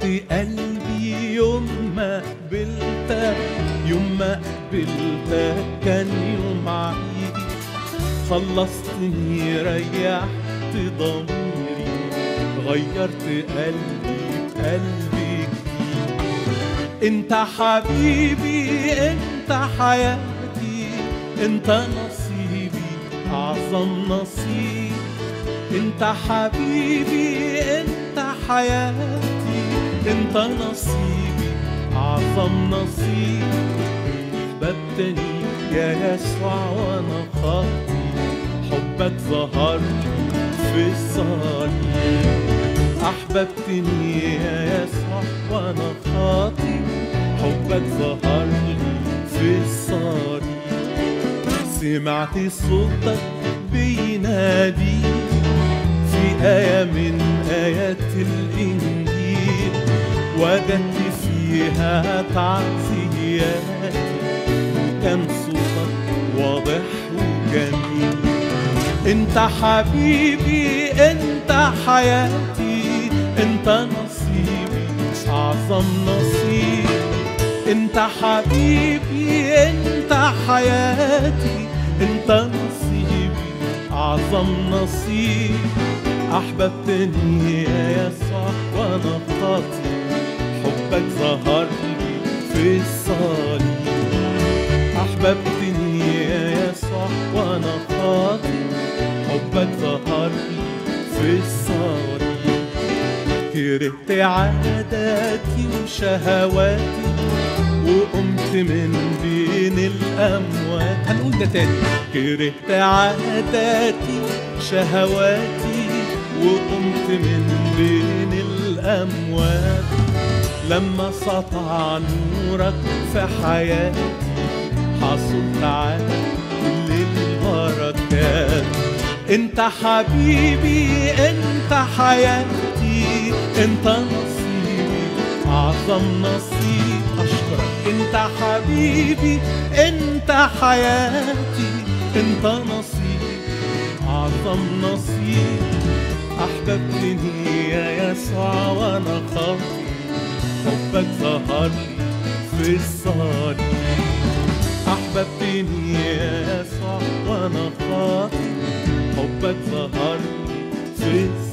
قلبي يوم ما قبلتك يوم ما قبلتك كان يوم عيد خلصتني ريحت ضميري غيرت قلبي بقلبي جديد انت حبيبي انت حياتي انت نصيبي اعظم نصيب انت حبيبي انت حياتي انت نصيبي اعظم نصيب احببتني يا يسوع وانا خاطي حبك ظهر في الصليب احببتني يا يسوع وانا خاطي حبك ظهر لي في الصليب سمعت صوتك بينادي في آية من آيات الإنجيل وجدت فيها تعزيات كان صوتك واضح وجميل انت حبيبي انت حياتي انت نصيبي اعظم نصيب انت حبيبي انت حياتي انت نصيبي اعظم نصيب احببتني يا يسوع وانا خاطي حبك ظهر لي في الصليب احببتني يا يسوع وانا خاطي حبك ظهر لي في الصليب كرهت عاداتي وشهواتي وقمت من بين الأموات هنقول ده تاني كرهت عاداتي شهواتي وقمت من بين الأموات لما سطع نورك في حياتي حصلت على كل البركات انت حبيبي انت حياتي انت نصيبي اعظم نصيب اشكرك انت حبيبي انت حياتي انت نصيبي اعظم نصيب احببتني يا يسوع وانا خاطي حبك ظهر لي في الصليب احببتني يا يسوع وانا خاطي حبك ظهر لي في الصليب